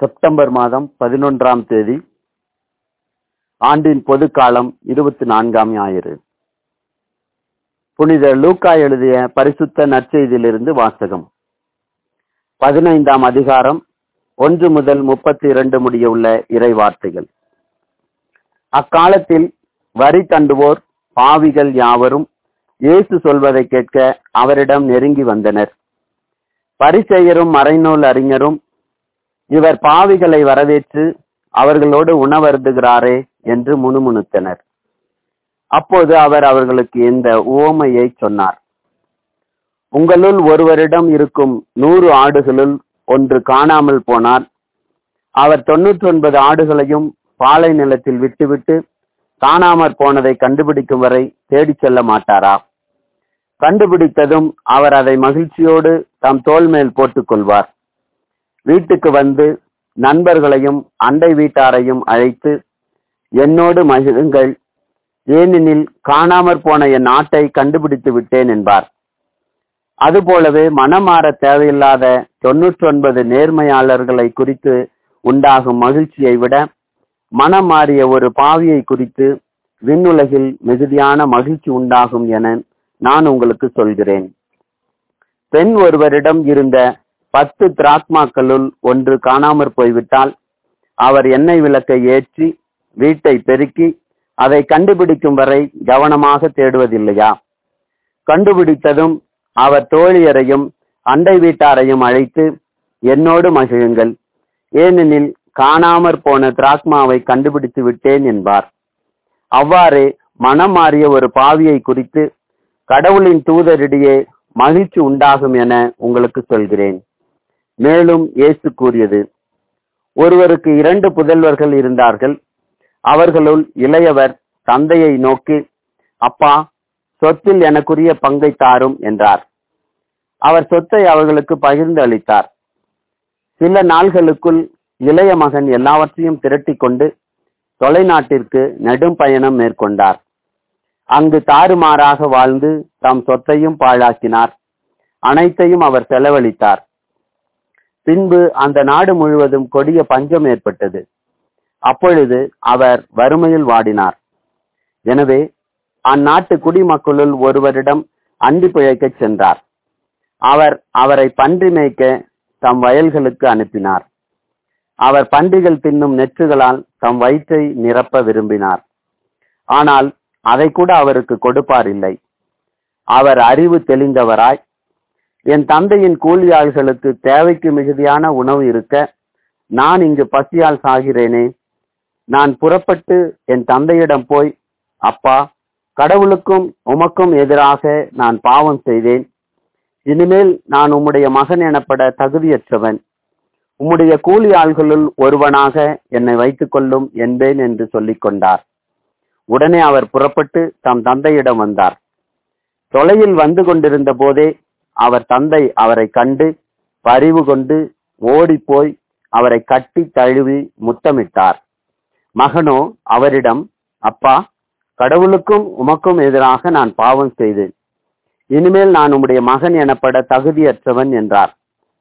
September மாதம் பதினொன்றாம் தேதி ஆண்டின் பொதுக்காலம் இருபத்தி நான்காம் ஞாயிறு புனித லூக்கா எழுதிய பரிசுத்த நற்செய்தியிலிருந்து வாசகம் பதினைந்தாம் அதிகாரம் ஒன்று முதல் முப்பத்தி இரண்டு முடிய உள்ள இறை வார்த்தைகள் அக்காலத்தில் வரி தண்டுவோர் பாவிகள் யாவரும் இயேசு சொல்வதை கேட்க அவரிடம் நெருங்கி வந்தனர் பரிசெயரும் மறைநூல் அறிஞரும் இவர் பாவிகளை வரவேற்று அவர்களோடு உணவருந்துகிறாரே என்று முணுமுணுத்தனர் அப்போது அவர் அவர்களுக்கு இந்த உவமையை சொன்னார் உங்களுள் ஒருவரிடம் இருக்கும் நூறு ஆடுகளுள் ஒன்று காணாமல் போனால் அவர் தொன்னூற்றி ஒன்பது ஆடுகளையும் பாலை நிலத்தில் விட்டுவிட்டு காணாமற் போனதை கண்டுபிடிக்கும் வரை தேடிச் செல்ல மாட்டாரா கண்டுபிடித்ததும் அவர் அதை மகிழ்ச்சியோடு தம் தோல் மேல் போட்டுக் கொள்வார் வீட்டுக்கு வந்து நண்பர்களையும் அண்டை வீட்டாரையும் அழைத்து என்னோடு மகிழுங்கள் ஏனெனில் காணாமற் போன என் நாட்டை கண்டுபிடித்து விட்டேன் என்பார் அதுபோலவே மனம் மாற தேவையில்லாத தொன்னூற்றி ஒன்பது நேர்மையாளர்களை குறித்து உண்டாகும் மகிழ்ச்சியை விட மனம் மாறிய ஒரு பாவியை குறித்து விண்ணுலகில் மிகுதியான மகிழ்ச்சி உண்டாகும் என நான் உங்களுக்கு சொல்கிறேன் பெண் ஒருவரிடம் இருந்த பத்து திராக்மாக்களுள் ஒன்று காணாமற் போய்விட்டால் அவர் எண்ணெய் விளக்கை ஏற்றி வீட்டை பெருக்கி அதை கண்டுபிடிக்கும் வரை கவனமாக தேடுவதில்லையா கண்டுபிடித்ததும் அவர் தோழியரையும் அண்டை வீட்டாரையும் அழைத்து என்னோடு மகிழுங்கள் ஏனெனில் காணாமற் போன திராக்மாவை கண்டுபிடித்து விட்டேன் என்பார் அவ்வாறே மனம் மாறிய ஒரு பாவியை குறித்து கடவுளின் தூதரிடையே மகிழ்ச்சி உண்டாகும் என உங்களுக்கு சொல்கிறேன் மேலும் இயேசு கூறியது ஒருவருக்கு இரண்டு புதல்வர்கள் இருந்தார்கள் அவர்களுள் இளையவர் தந்தையை நோக்கி அப்பா சொத்தில் எனக்குரிய பங்கை தாரும் என்றார் அவர் சொத்தை அவர்களுக்கு பகிர்ந்து அளித்தார் சில நாள்களுக்குள் இளைய மகன் எல்லாவற்றையும் திரட்டி கொண்டு தொலைநாட்டிற்கு நெடும் பயணம் மேற்கொண்டார் அங்கு தாறுமாறாக வாழ்ந்து தம் சொத்தையும் பாழாக்கினார் அனைத்தையும் அவர் செலவழித்தார் பின்பு அந்த நாடு முழுவதும் கொடிய பஞ்சம் ஏற்பட்டது அப்பொழுது அவர் வறுமையில் வாடினார் எனவே அந்நாட்டு குடிமக்களுள் ஒருவரிடம் அண்டி பிழைக்கச் சென்றார் அவர் அவரை பன்றி மேய்க்க தம் வயல்களுக்கு அனுப்பினார் அவர் பன்றிகள் தின்னும் நெற்றுகளால் தம் வயிற்றை நிரப்ப விரும்பினார் ஆனால் அதை கூட அவருக்கு கொடுப்பார் இல்லை அவர் அறிவு தெளிந்தவராய் என் தந்தையின் கூலியாள்களுக்கு தேவைக்கு மிகுதியான உணவு இருக்க நான் இங்கு பசியால் சாகிறேனே நான் புறப்பட்டு என் தந்தையிடம் போய் அப்பா கடவுளுக்கும் உமக்கும் எதிராக நான் பாவம் செய்தேன் இனிமேல் நான் உம்முடைய மகன் எனப்பட தகுதியற்றவன் உம்முடைய கூலி ஆள்களுள் ஒருவனாக என்னை வைத்துக் கொள்ளும் என்பேன் என்று சொல்லிக் கொண்டார் உடனே அவர் புறப்பட்டு தம் தந்தையிடம் வந்தார் தொலையில் வந்து கொண்டிருந்த போதே அவர் தந்தை அவரை கண்டு பரிவு கொண்டு ஓடிப்போய் அவரை கட்டி தழுவி முத்தமிட்டார் மகனோ அவரிடம் அப்பா கடவுளுக்கும் உமக்கும் எதிராக நான் பாவம் செய்தேன் இனிமேல் நான் உம்முடைய மகன் எனப்பட தகுதியற்றவன் என்றார்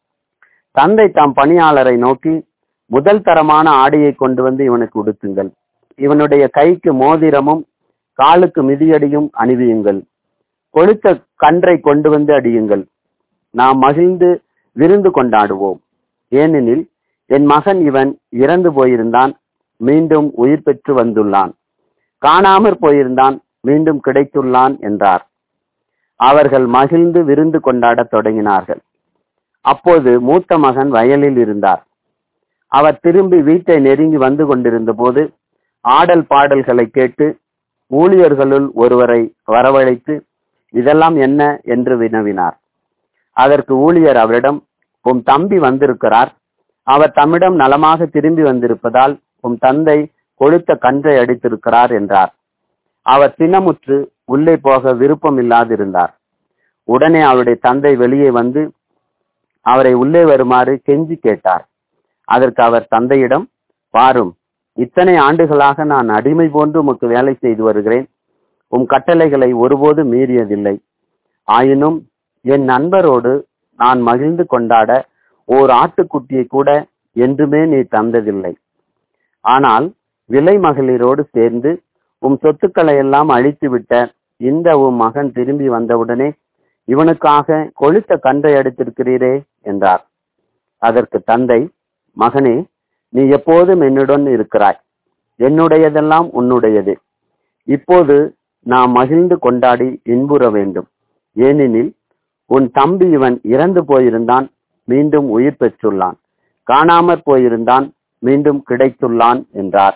தந்தை தாம் பணியாளரை நோக்கி முதல் தரமான ஆடையை கொண்டு வந்து இவனுக்கு உடுத்துங்கள் இவனுடைய கைக்கு மோதிரமும் காலுக்கு மிதியடியும் அணிவியுங்கள் கொளுத்த கன்றை கொண்டு வந்து அடியுங்கள் நாம் மகிழ்ந்து விருந்து கொண்டாடுவோம் ஏனெனில் என் மகன் இவன் இறந்து போயிருந்தான் மீண்டும் உயிர் பெற்று வந்துள்ளான் காணாமற் போயிருந்தான் மீண்டும் கிடைத்துள்ளான் என்றார் அவர்கள் மகிழ்ந்து விருந்து கொண்டாடத் தொடங்கினார்கள் அப்போது மூத்த மகன் வயலில் இருந்தார் அவர் திரும்பி வீட்டை நெருங்கி வந்து கொண்டிருந்த போது ஆடல் பாடல்களை கேட்டு ஊழியர்களுள் ஒருவரை வரவழைத்து இதெல்லாம் என்ன என்று வினவினார் அதற்கு ஊழியர் அவரிடம் உம் தம்பி வந்திருக்கிறார் அவர் தம்மிடம் நலமாக திரும்பி வந்திருப்பதால் உம் தந்தை கொழுத்த கன்றை அடித்திருக்கிறார் என்றார் அவர் சினமுற்று உள்ளே போக விருப்பம் இல்லாதிருந்தார் உடனே அவருடைய தந்தை வெளியே வந்து அவரை உள்ளே வருமாறு கெஞ்சி கேட்டார் அதற்கு அவர் தந்தையிடம் பாரும் இத்தனை ஆண்டுகளாக நான் அடிமை போன்று உமக்கு வேலை செய்து வருகிறேன் உம் கட்டளைகளை ஒருபோது மீறியதில்லை ஆயினும் என் நண்பரோடு நான் மகிழ்ந்து கொண்டாட ஓர் ஆட்டுக்குட்டியை கூட என்றுமே நீ தந்ததில்லை ஆனால் விலை மகளிரோடு சேர்ந்து உம் சொத்துக்களை எல்லாம் அழித்துவிட்ட இந்த உம் மகன் திரும்பி வந்தவுடனே இவனுக்காக கொழுத்த கன்றை அடித்திருக்கிறீரே என்றார் அதற்கு தந்தை மகனே நீ எப்போதும் என்னுடன் இருக்கிறாய் என்னுடையதெல்லாம் உன்னுடையது இப்போது நாம் மகிழ்ந்து கொண்டாடி இன்புற வேண்டும் ஏனெனில் உன் தம்பி இவன் இறந்து போயிருந்தான் மீண்டும் உயிர் பெற்றுள்ளான் காணாமற் போயிருந்தான் மீண்டும் கிடைத்துள்ளான் என்றார்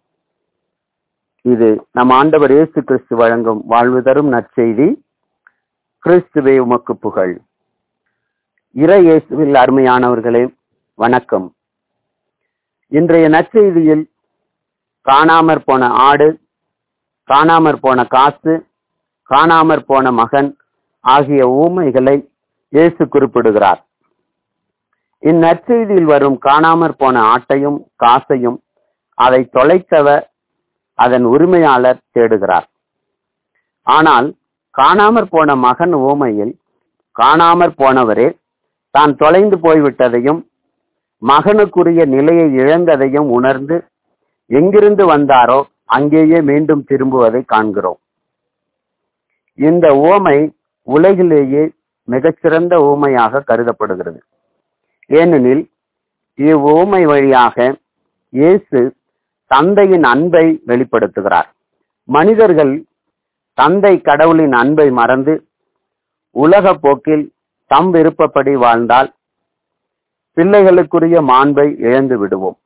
இது நம் ஆண்டவர் இயேசு கிறிஸ்து வழங்கும் வாழ்வு தரும் நற்செய்தி கிறிஸ்துவே உமக்கு புகழ் இறை இயேசுவில் அருமையானவர்களே வணக்கம் இன்றைய நற்செய்தியில் காணாமற் போன ஆடு காணாமற் போன காசு காணாமற் போன மகன் ஆகிய ஊமைகளை இயேசு குறிப்பிடுகிறார் இந்நற்செய்தியில் வரும் காணாமற் போன ஆட்டையும் காசையும் அதை தொலைத்தவர் அதன் உரிமையாளர் தேடுகிறார் ஆனால் காணாமற் போன மகன் ஊமையில் காணாமற் போனவரே தான் தொலைந்து போய்விட்டதையும் மகனுக்குரிய நிலையை இழந்ததையும் உணர்ந்து எங்கிருந்து வந்தாரோ அங்கேயே மீண்டும் திரும்புவதை காண்கிறோம் இந்த ஓமை உலகிலேயே மிகச்சிறந்த ஊமையாக கருதப்படுகிறது ஏனெனில் இவ்வோமை வழியாக இயேசு தந்தையின் அன்பை வெளிப்படுத்துகிறார் மனிதர்கள் தந்தை கடவுளின் அன்பை மறந்து உலக போக்கில் தம் விருப்பப்படி வாழ்ந்தால் பிள்ளைகளுக்குரிய மாண்பை இழந்து விடுவோம்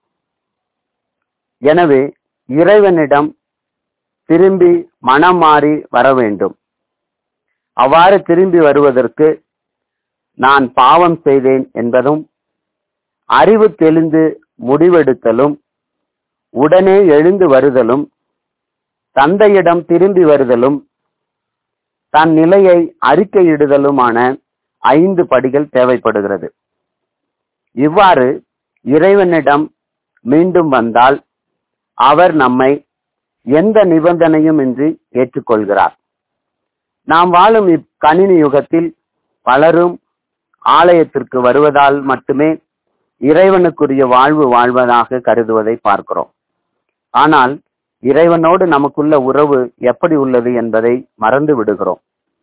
எனவே இறைவனிடம் திரும்பி மனம் மாறி வர வேண்டும் அவ்வாறு திரும்பி வருவதற்கு நான் பாவம் செய்தேன் என்பதும் அறிவு தெளிந்து முடிவெடுத்தலும் உடனே எழுந்து வருதலும் தந்தையிடம் திரும்பி வருதலும் தன் நிலையை அறிக்கையிடுதலுமான ஐந்து படிகள் தேவைப்படுகிறது இவ்வாறு இறைவனிடம் மீண்டும் வந்தால் அவர் நம்மை எந்த நிபந்தனையும் இன்றி ஏற்றுக்கொள்கிறார் நாம் வாழும் இக்கணினி யுகத்தில் பலரும் ஆலயத்திற்கு வருவதால் மட்டுமே இறைவனுக்குரிய வாழ்வு வாழ்வதாக கருதுவதை பார்க்கிறோம் ஆனால் இறைவனோடு நமக்குள்ள உறவு எப்படி உள்ளது என்பதை மறந்து விடுகிறோம்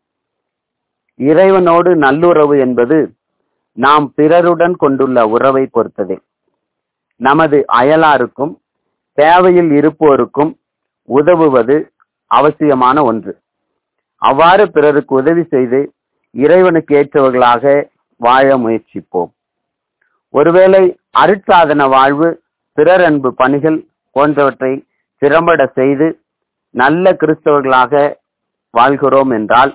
இறைவனோடு நல்லுறவு என்பது நாம் பிறருடன் கொண்டுள்ள உறவை பொறுத்ததே நமது அயலாருக்கும் தேவையில் இருப்போருக்கும் உதவுவது அவசியமான ஒன்று அவ்வாறு பிறருக்கு உதவி செய்து இறைவனுக்கு ஏற்றவர்களாக வாழ முயற்சிப்போம் ஒருவேளை அருட்சாதன வாழ்வு பிறர் அன்பு பணிகள் போன்றவற்றை திறம்பட செய்து நல்ல கிறிஸ்தவர்களாக வாழ்கிறோம் என்றால்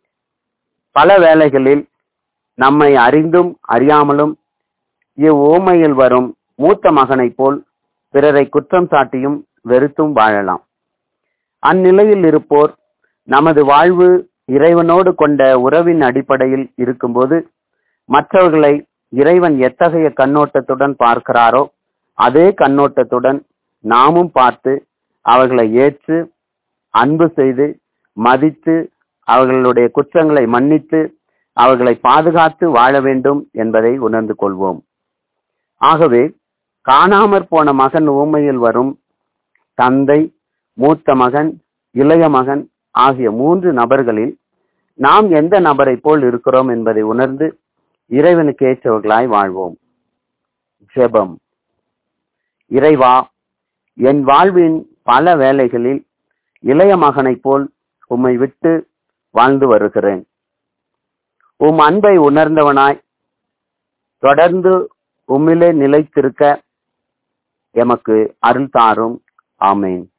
பல வேளைகளில் நம்மை அறிந்தும் அறியாமலும் இவ்வோமையில் வரும் மூத்த மகனைப் போல் பிறரை குற்றம் சாட்டியும் வெறுத்தும் வாழலாம் அந்நிலையில் இருப்போர் நமது வாழ்வு இறைவனோடு கொண்ட உறவின் அடிப்படையில் இருக்கும்போது மற்றவர்களை இறைவன் எத்தகைய கண்ணோட்டத்துடன் பார்க்கிறாரோ அதே கண்ணோட்டத்துடன் நாமும் பார்த்து அவர்களை ஏற்று அன்பு செய்து மதித்து அவர்களுடைய குற்றங்களை மன்னித்து அவர்களை பாதுகாத்து வாழ வேண்டும் என்பதை உணர்ந்து கொள்வோம் ஆகவே காணாமற் போன மகன் ஊமையில் வரும் தந்தை மூத்த மகன் இளைய மகன் ஆகிய மூன்று நபர்களில் நாம் எந்த நபரை போல் இருக்கிறோம் என்பதை உணர்ந்து இறைவனுக்கு ஏற்றவர்களாய் வாழ்வோம் ஜெபம் இறைவா என் வாழ்வின் பல வேலைகளில் இளைய மகனைப் போல் உம்மை விட்டு வாழ்ந்து வருகிறேன் உம் அன்பை உணர்ந்தவனாய் தொடர்ந்து உம்மிலே நிலைத்திருக்க எமக்கு அருள் தாரும் ஆமேன்